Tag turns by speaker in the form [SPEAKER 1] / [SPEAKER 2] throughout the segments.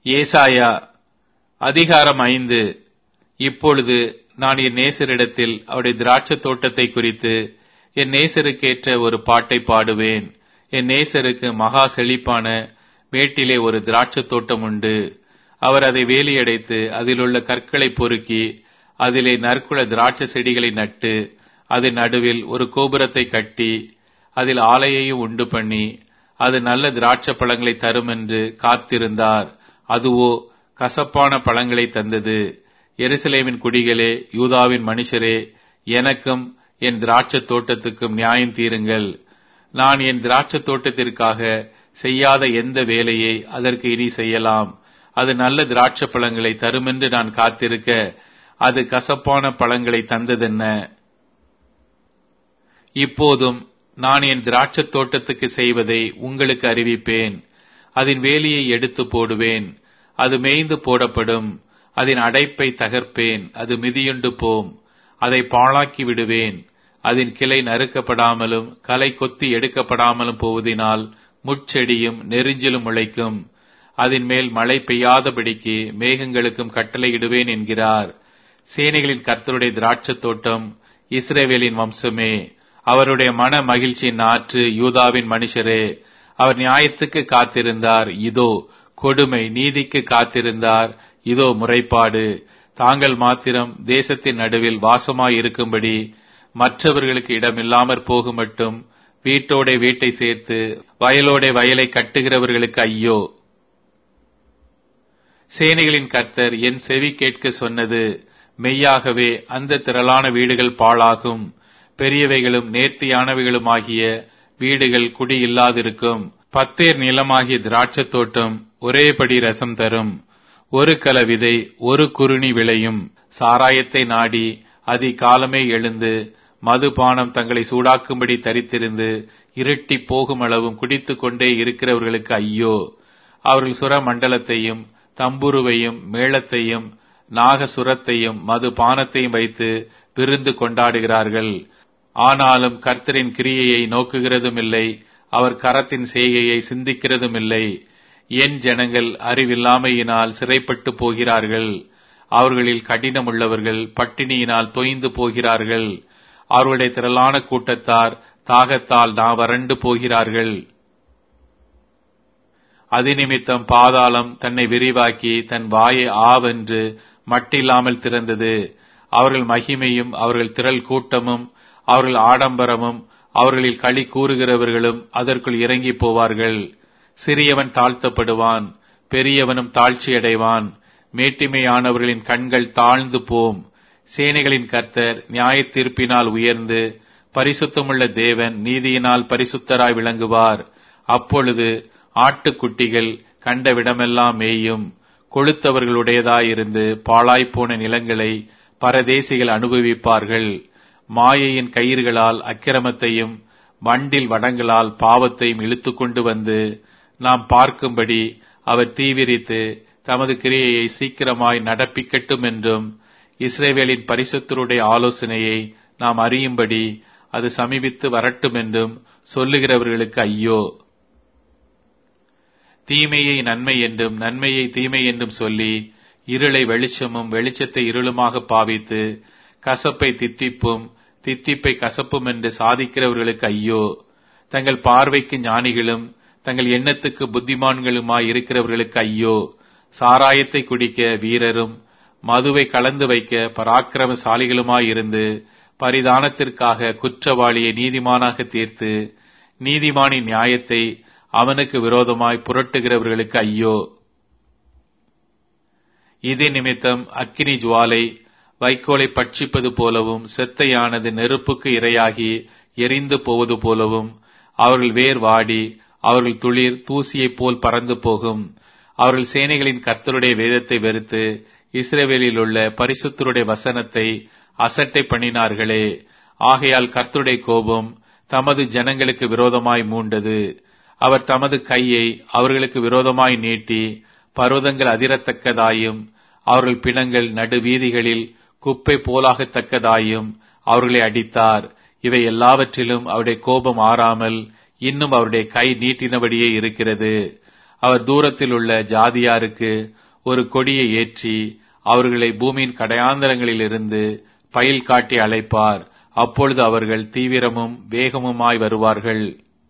[SPEAKER 1] ஏசாயா அதிகாரம் ஐந்து இப்பொழுது நான் என் நேசரிடத்தில் அவருடைய திராட்சத் தோட்டத்தை குறித்து என் நேசருக்கேற்ற ஒரு பாட்டை பாடுவேன் என் நேசருக்கு மகா செழிப்பான மேட்டிலே ஒரு திராட்சத் தோட்டம் உண்டு அவர் அதை வேலியடைத்து அதிலுள்ள கற்களை பொறுக்கி அதிலே நற்குல திராட்சை செடிகளை நட்டு அதன் நடுவில் ஒரு கோபுரத்தை கட்டி அதில் ஆலையையும் உண்டு பண்ணி அது நல்ல திராட்சை பழங்களை தரும் என்று காத்திருந்தார் அதுவோ கசப்பான பழங்களை தந்தது எருசலேமின் குடிகளே யூதாவின் மனுஷரே எனக்கும் என் திராட்சத் தோட்டத்துக்கும் நியாயம் தீருங்கள் நான் என் திராட்சத் தோட்டத்திற்காக செய்யாத எந்த வேலையை அதற்கு இனி செய்யலாம் அது நல்ல திராட்சை பழங்களை தருமென்று நான் காத்திருக்க அது கசப்பான பழங்களை தந்ததென்ன இப்போதும் நான் என் திராட்சத் தோட்டத்துக்கு செய்வதை உங்களுக்கு அறிவிப்பேன் அதன் வேலியை எடுத்து போடுவேன் அது மேய்ந்து போடப்படும் அதன் அடைப்பை தகர்ப்பேன் அது மிதியுண்டு போம் அதை பாழாக்கி விடுவேன் அதன் கிளை நறுக்கப்படாமலும் களை கொத்தி எடுக்கப்படாமலும் போவதினால் முட்செடியும் நெறிஞ்சிலும் முளைக்கும் அதன் மேல் மழை பெய்யாதபடிக்கு மேகங்களுக்கும் கட்டளையிடுவேன் என்கிறார் சேனைகளின் கர்த்தருடைய திராட்சத் தோட்டம் இஸ்ரேவேலின் வம்சமே அவருடைய மன மகிழ்ச்சியின் நாற்று யூதாவின் மனுஷரே அவர் நியாயத்துக்கு காத்திருந்தார் இதோ கொடுமை நீதிக்கு காத்திருந்தார் இதோ முறைப்பாடு தாங்கள் மாத்திரம் தேசத்தின் நடுவில் வாசமாய் இருக்கும்படி மற்றவர்களுக்கு இடமில்லாமற் போகும் மட்டும் வீட்டோட வீட்டை சேர்த்து வயலோட வயலை கட்டுகிறவர்களுக்கு ஐயோ சேனைகளின் கர்த்தர் என் செவி கேட்க சொன்னது மெய்யாகவே அந்த திரளான வீடுகள் பாழாகும் பெரியவைகளும் நேர்த்தியானவைகளுமாகிய வீடுகள் குடியில்லாதிருக்கும் பத்தேர் நிலமாகிய திராட்சத் தோட்டம் ஒரேபடி ரசம் தரும் ஒரு கல விதை ஒரு குருணி விளையும் சாராயத்தை நாடி அதி காலமே எழுந்து மதுபானம் தங்களை சூடாக்கும்படி தரித்திருந்து இருட்டி போகும் அளவும் குடித்துக் கொண்டே இருக்கிறவர்களுக்கு ஐயோ அவர்கள் சுர மண்டலத்தையும் தம்புருவையும் மேளத்தையும் நாகசுரத்தையும் மதுபானத்தையும் வைத்து விருந்து கொண்டாடுகிறார்கள் ஆனாலும் கர்த்தரின் கிரியையை நோக்குகிறதும் இல்லை அவர் கரத்தின் செய்கையை சிந்திக்கிறதும் இல்லை என் ஜனங்கள் அறிவில்லாமையினால் சிறைப்பட்டு போகிறார்கள் அவர்களில் கடினம் உள்ளவர்கள் பட்டினியினால் தொய்ந்து போகிறார்கள் அவர்களுடைய திரளான கூட்டத்தார் தாகத்தால் நான் வறண்டு போகிறார்கள் அதிநிமித்தம் பாதாளம் தன்னை விரிவாக்கி தன் வாயை ஆவென்று மட்டில்லாமல் திறந்தது அவர்கள் மகிமையும் அவர்கள் திரள் கூட்டமும் அவர்கள் ஆடம்பரமும் அவர்களில் களி கூறுகிறவர்களும் அதற்குள் இறங்கி போவார்கள் சிறியவன் தாழ்த்தப்படுவான் பெரியவனும் தாழ்ச்சியடைவான் மேட்டிமையானவர்களின் கண்கள் தாழ்ந்து போம் சேனைகளின் கர்த்தர் நியாய தீர்ப்பினால் உயர்ந்து பரிசுத்தமுள்ள தேவன் நீதியினால் பரிசுத்தராய் விளங்குவார் அப்பொழுது ஆட்டுக்குட்டிகள் கண்ட விடமெல்லாம் மேயும் கொளுத்தவர்களுடையதாயிருந்து பாழாய்ப்போன நிலங்களை பரதேசிகள் அனுபவிப்பார்கள் மாயையின் கயிறுகளால் அக்கிரமத்தையும் வண்டில் வடங்களால் பாவத்தையும் இழுத்து கொண்டு வந்து நாம் பார்க்கும்படி அவர் தீவிரித்து தமது கிரியையை சீக்கிரமாய் நடப்பிக்கட்டும் என்றும் இஸ்ரேவேலின் பரிசுத்தருடைய ஆலோசனையை நாம் அறியும்படி அது சமீபித்து வரட்டும் என்றும் சொல்லுகிறவர்களுக்கு ஐயோ தீமையை நன்மை என்றும் நன்மையை தீமை என்றும் சொல்லி இருளை வெளிச்சமும் வெளிச்சத்தை இருளுமாக பாவித்து கசப்பை தித்திப்பும் தித்திப்பை கசப்பும் என்று சாதிக்கிறவர்களுக்கு ஐயோ தங்கள் பார்வைக்கு ஞானிகளும் தங்கள் எண்ணத்துக்கு புத்திமான்களுமாய் இருக்கிறவர்களுக்கு ஐயோ சாராயத்தை குடிக்க வீரரும் மதுவை கலந்து வைக்க பராக்கிரமசாலிகளுமாயிருந்து பரிதானத்திற்காக குற்றவாளியை நீதிமானாக தீர்த்து நீதிமானின் நியாயத்தை அவனுக்கு விரோதமாய் புரட்டுகிறவர்களுக்கு ஐயோ இதே நிமித்தம் அக்கினி ஜுவாலை வைக்கோலை பட்சிப்பது போலவும் செத்தையானது நெருப்புக்கு இரையாகி எரிந்து போவது போலவும் அவர்கள் வேர் வாடி அவர்கள் துளிர் தூசியைப் போல் பறந்து போகும் அவர்கள் சேனைகளின் கர்த்தருடைய வேதத்தை வெறுத்து இஸ்ரேவேலில் உள்ள பரிசுத்தருடைய வசனத்தை அசட்டை பண்ணினார்களே ஆகையால் கர்த்தருடைய கோபம் தமது ஜனங்களுக்கு விரோதமாய் மூண்டது அவர் தமது கையை அவர்களுக்கு விரோதமாய் நீட்டி பர்வதங்கள் அதிரத்தக்கதாயும் அவர்கள் பிணங்கள் நடு வீதிகளில் குப்பை போலாகத்தக்கதாயும் அவர்களை அடித்தார் இவை எல்லாவற்றிலும் அவருடைய கோபம் ஆறாமல் இன்னும் அவருடைய கை நீட்டினபடியே இருக்கிறது அவர் தூரத்தில் உள்ள ஜாதியாருக்கு ஒரு கொடியை ஏற்றி அவர்களை பூமியின் கடையாந்தரங்களிலிருந்து பயில் காட்டி அழைப்பார் அப்பொழுது அவர்கள் தீவிரமும் வேகமுமாய் வருவார்கள்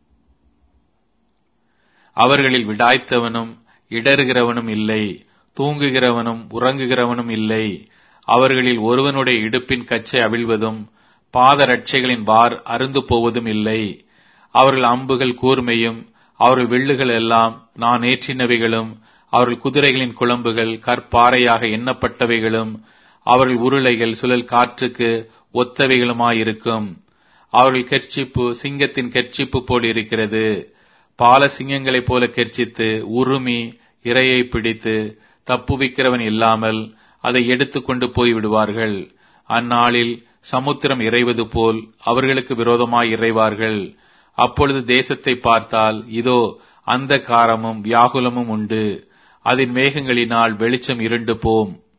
[SPEAKER 1] அவர்களில் விடாய்த்தவனும் இடறுகிறவனும் இல்லை தூங்குகிறவனும் உறங்குகிறவனும் இல்லை அவர்களில் ஒருவனுடைய இடுப்பின் கச்சை அவிழ்வதும் பாதரட்சைகளின் வார் அருந்து போவதும் இல்லை அவர்கள் அம்புகள் கூர்மையும் அவர்கள் வில்லுகள் எல்லாம் நான் ஏற்றினவைகளும் அவர்கள் குதிரைகளின் குழம்புகள் கற்பாறையாக எண்ணப்பட்டவைகளும் அவர்கள் உருளைகள் சுழல் காற்றுக்கு ஒத்தவைகளுமாயிருக்கும் அவர்கள் கெர்ச்சிப்பு சிங்கத்தின் கெர்ச்சிப்பு போல் இருக்கிறது பால சிங்கங்களைப் போல கெர்ச்சித்து உருமி இரையை பிடித்து தப்புவிக்கிறவன் இல்லாமல் அதை எடுத்துக்கொண்டு போய் விடுவார்கள் அந்நாளில் சமுத்திரம் இறைவது போல் அவர்களுக்கு விரோதமாய் இறைவார்கள் அப்பொழுது தேசத்தை பார்த்தால் இதோ அந்த காரமும் வியாகுலமும் உண்டு அதன் மேகங்களினால் வெளிச்சம் இருண்டு போம்